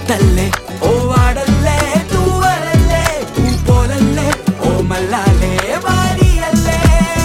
മുത്തല്ലേ ഓ വാടല്ലേ തൂവലല്ലേ പൂ പോലല്ലേ ഓ മല്ലാലേ വാരിയല്ലേ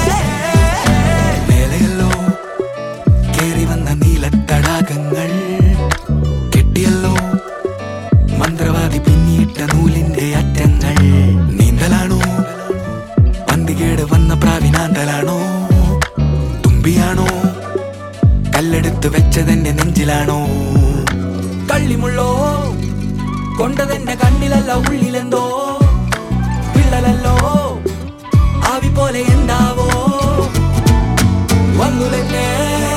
മേലെയല്ലോ കേറി വന്ന നീലത്തടാകങ്ങൾ കെട്ടിയല്ലോ മന്ത്രവാദി പിന്നിട്ട നൂലിന്റെ അറ്റങ്ങൾ നീന്തലാണോ പന്തികേട് വന്ന പ്രാവിനാന്തലാണോ തുമ്പിയാണോ കല്ലെടുത്ത് വെച്ചതെന്റെ നെഞ്ചിലാണോ കള്ളിമുള്ളോ കൊണ്ടതെന്റെ കണ്ണിലല്ല ഉള്ളിലെന്തോ വിള്ളലല്ലോ ആവി പോലെ എന്താവോ വന്നു തന്നെ